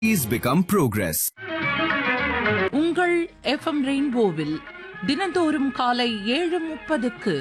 Please become progress. உங்கள் FM ரெயின்போவில் தினந்தோறும் காலை ஏழு முப்பதுக்கு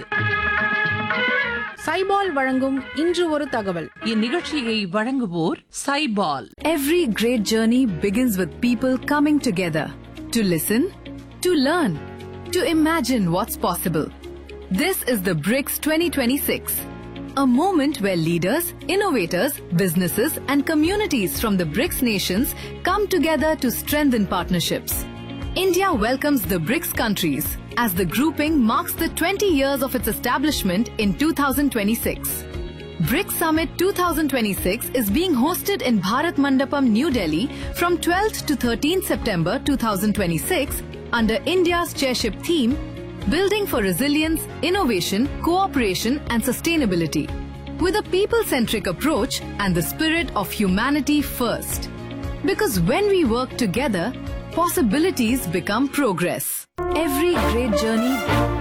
சைபால் வழங்கும் இன்று ஒரு தகவல் இந்நிகழ்ச்சியை வழங்குவோர் Saibol Every great journey begins with people coming together to listen, to learn, to imagine what's possible. This is the BRICS 2026, a moment where leaders, innovators, businesses, and communities from the BRICS nations come together to strengthen partnerships. India welcomes the BRICS countries as the grouping marks the 20 years of its establishment in 2026. BRICS Summit 2026 is being hosted in Bharat Mandapam, New Delhi from 12th to 13th September 2026 under India's chairship theme Building for Resilience, Innovation, Cooperation and Sustainability with a people centric approach and the spirit of humanity first. Because when we work together, possibilities become progress. Every great journey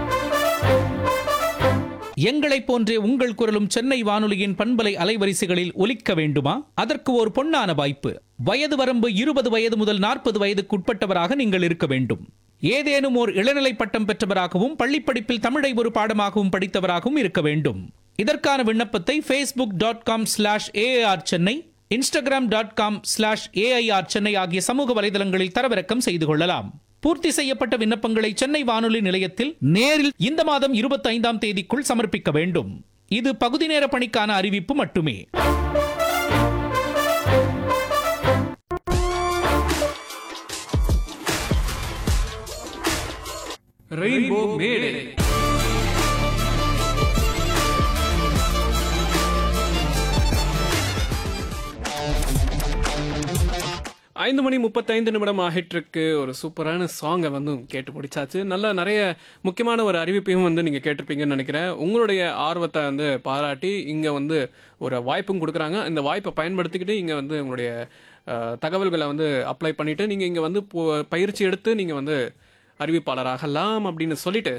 எங்களைப் போன்றே உங்கள் குரலும் சென்னை வானொலியின் பண்பலை அலைவரிசைகளில் ஒலிக்க வேண்டுமா அதற்கு ஒரு பொன்னான வாய்ப்பு வயது வரம்பு இருபது வயது முதல் நாற்பது வயதுக்குட்பட்டவராக நீங்கள் இருக்க வேண்டும் ஏதேனும் ஓர் இளநிலை பட்டம் பெற்றவராகவும் பள்ளிப்படிப்பில் தமிழை ஒரு பாடமாகவும் படித்தவராகவும் இருக்க வேண்டும் இதற்கான விண்ணப்பத்தை Facebook dot com slash A R Chennai Instagram dot com slash A I R Chennai ஆகிய சமூக வலைதளங்களில் தரவிறக்கம் செய்து கொள்ளலாம் பூர்த்தி செய்யப்பட்ட விண்ணப்பங்களை சென்னை வானொலி நிலையத்தில் நேரில் இந்த மாதம் இருபத்தி ஐந்தாம் தேதிக்குள் சமர்ப்பிக்க வேண்டும் இது பகுதி நேர பணிக்கான அறிவிப்பு மட்டுமே ரெயின்போ மேடை ஐந்து மணி முப்பத்தைந்து நிமிடம் ஆகிட்டிருக்கு ஒரு சூப்பரான சாங்கை வந்து கேட்டு முடிச்சாச்சு நல்ல நிறைய முக்கியமான ஒரு அறிவிப்பையும் வந்து நீங்கள் கேட்டிருப்பீங்கன்னு நினைக்கிறேன் உங்களுடைய ஆர்வத்தை வந்து பாராட்டி இங்கே வந்து ஒரு வாய்ப்பும் கொடுக்குறாங்க இந்த வாய்ப்பை பயன்படுத்திக்கிட்டு இங்கே வந்து உங்களுடைய அஹ், தகவல்களை வந்து அப்ளை பண்ணிவிட்டு நீங்கள் இங்கே வந்து போ- பயிற்சி எடுத்து நீங்கள் வந்து அறிவிப்பாளராகலாம் அப்படின்னு சொல்லிட்டு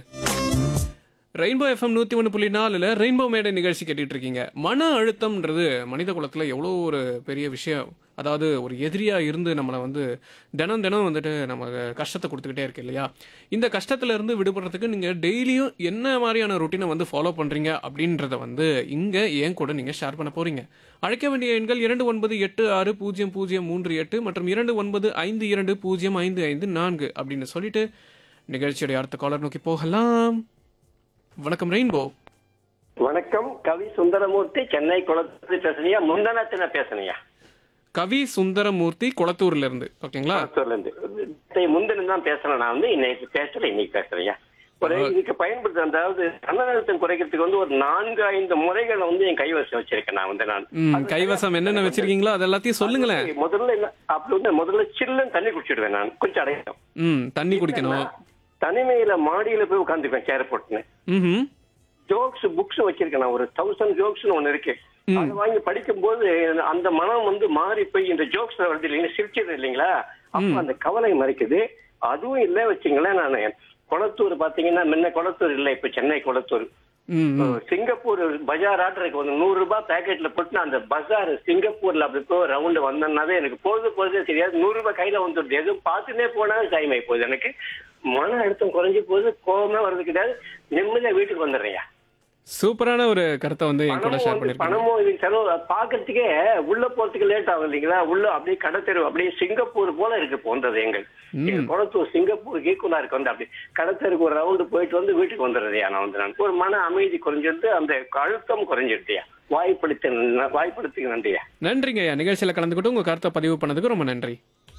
ரெயின்போ எஃப்எம் நூற்றி ஒன்று புள்ளி நாலில் ரெயின்போ மேடை நிகழ்ச்சி கேட்டுட்டு இருக்கீங்க மன அழுத்தம்ன்றது மனித குலத்தில் எவ்வளோ ஒரு பெரிய விஷயம் அதாவது ஒரு எதிரியாக இருந்து நம்மளை வந்து தினம் தினம் வந்துட்டு நம்ம கஷ்டத்தை கொடுத்துக்கிட்டே இருக்கு இல்லையா இந்த கஷ்டத்துல இருந்து விடுபடுறதுக்கு நீங்கள் டெய்லியும் என்ன மாதிரியான ரொட்டீனை வந்து ஃபாலோ பண்ணுறீங்க அப்படின்றத வந்து இங்கே ஏன் கூட நீங்கள் ஷேர் பண்ண போகிறீங்க அழைக்க வேண்டிய எண்கள் இரண்டு ஒன்பது எட்டு ஆறு பூஜ்ஜியம் பூஜ்ஜியம் மூன்று எட்டு மற்றும் இரண்டு ஒன்பது ஐந்து இரண்டு பூஜ்ஜியம் ஐந்து ஐந்து நான்கு அப்படின்னு சொல்லிட்டு நிகழ்ச்சியுடைய அடுத்த காலர் நோக்கி போகலாம் வணக்கம் ரெயின்போ வணக்கம் கவி சுந்தரமூர்த்தி சென்னை குளத்து பேசுனியா முந்தனத்தின பேசுனியா கவி சுந்தரமூர்த்தி குளத்தூர்ல இருந்து ஓகேங்களா இருந்து முந்தினம் தான் பேசுறேன் நான் வந்து இன்னைக்கு பேசல இன்னைக்கு பேசுறேன் ஒரு இதுக்கு பயன்படுத்த அதாவது மன அழுத்தம் குறைக்கிறதுக்கு வந்து ஒரு நான்கு ஐந்து முறைகளை வந்து என் கைவசம் வச்சிருக்கேன் நான் வந்து நான் ம் கைவசம் என்னென்ன வச்சிருக்கீங்களோ அது எல்லாத்தையும் சொல்லுங்களேன் முதல்ல என்ன அப்படி வந்து முதல்ல சில்லுன்னு தண்ணி குடிச்சிடுவேன் நான் கொஞ்சம் அடையும் ம் தண்ணி குடிக்கணும் தனிமையில மாடியில போய் உட்காந்துக்குவேன் சேர் போட்டுன்னு ம் ஜோக்ஸ் புக்ஸ் வச்சிருக்கேன் நான் ஒரு தௌசண்ட் ஜோக்ஸ் ஒன்னு இருக்கு அதை வாங்கி படிக்கும்போது அந்த மனம் வந்து மாறி போய் இந்த ஜோக்ஸ் வருது இல்லைங்களா சிரிச்சது இல்லைங்களா அப்ப அந்த கவலை மறைக்குது அதுவும் இல்ல வச்சுங்களேன் நான் குளத்தூர் பாத்தீங்கன்னா முன்ன குளத்தூர் இல்ல இப்ப சென்னை குளத்தூர் ம் ம். சிங்கப்பூர் பஜார் ஆர்டர் இருக்கு ஒரு நூறு ரூபாய் பேக்கெட்ல போட்டு அந்த பஜார் சிங்கப்பூர்ல அப்படி போய் ரவுண்டு வந்தேன்னாவே எனக்கு பொழுது பொழுதே தெரியாது நூறு ரூபாய் கையில வந்துடுது எதுவும் பார்த்துட்டே போனா டைம் ஆகி போகுது எனக்கு மன அழுத்தம் குறைஞ்சு போகுது கோபமே வர்றது கிடையாது நிம்மதியா வீட்டுக்கு வந்துடுறேன் சூப்பரான ஒரு கருத்தை வந்து என் கூட பணமும் ஷேர் வந்து பண்ணிருக்கீங்க பணமும் இதுக்கு செலவு பாக்குறதுக்கே உள்ள போறதுக்கு லேட் ஆகும் இல்லைங்களா உள்ள அப்படியே கடத்தெரு அப்படியே சிங்கப்பூர் போல இருக்கு போன்றது எங்கள் எங்க குளத்தூர் சிங்கப்பூர் ஈக்குவலா இருக்கு வந்து அப்படி கடத்தெருக்கு ஒரு ரவுண்டு போயிட்டு வந்து வீட்டுக்கு வந்துடுறதையா நான் வந்து நான் ஒரு மன அமைதி குறைஞ்சிருது அந்த அழுத்தம் குறைஞ்சிருத்தியா வாய்ப்படுத்த வாய்ப்படுத்துக்கு நன்றியா நன்றிங்க ஐயா நிகழ்ச்சியில கலந்துக்கிட்டு உங்க கருத்தை பதிவு பண்ணதுக்கு ரொம்ப நன்றி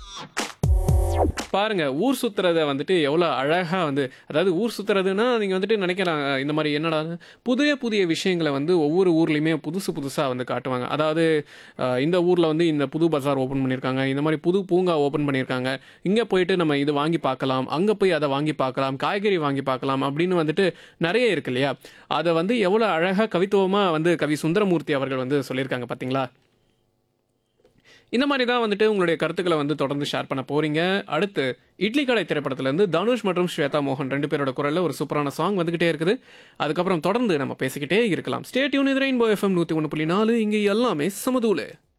பாருங்க ஊர் சுத்துறத வந்துட்டு எவ்வளோ அழகா வந்து அதாவது ஊர் சுத்துறதுன்னா நீங்க வந்துட்டு நினைக்கலாம் இந்த மாதிரி என்னடா புதிய புதிய விஷயங்களை வந்து ஒவ்வொரு ஊர்லயுமே புதுசு புதுசா வந்து காட்டுவாங்க அதாவது அஹ், இந்த ஊர்ல வந்து இந்த புது பஜார் ஓப்பன் பண்ணியிருக்காங்க இந்த மாதிரி புது பூங்கா ஓப்பன் பண்ணியிருக்காங்க இங்க போயிட்டு நம்ம இது வாங்கி பார்க்கலாம் அங்க போய் அதை வாங்கி பார்க்கலாம் காய்கறி வாங்கி பார்க்கலாம் அப்படின்னு வந்துட்டு நிறைய இருக்கு இல்லையா அதை வந்து எவ்வளோ அழகா கவித்துவமா வந்து கவி சுந்தரமூர்த்தி அவர்கள் வந்து சொல்லியிருக்காங்க பாத்தீங்களா இந்த மாதிரி தான் வந்துட்டு உங்களுடைய கருத்துக்களை வந்து தொடர்ந்து ஷேர் பண்ண போறீங்க அடுத்து இட்லி கடை திரைப்படத்திலேருந்து தனுஷ் மற்றும் ஸ்வேதா மோகன் ரெண்டு பேரோட குரல்ல ஒரு சூப்பரான சாங் வந்துகிட்டே இருக்குது அதுக்கப்புறம் தொடர்ந்து நம்ம பேசிக்கிட்டே இருக்கலாம் ஸ்டேட் யூன் இது ரெயின்போ எஃப்எம் நூற்றி ஒன்று புள்ளி நாலு இங்கே எல்லாமே சமதூலு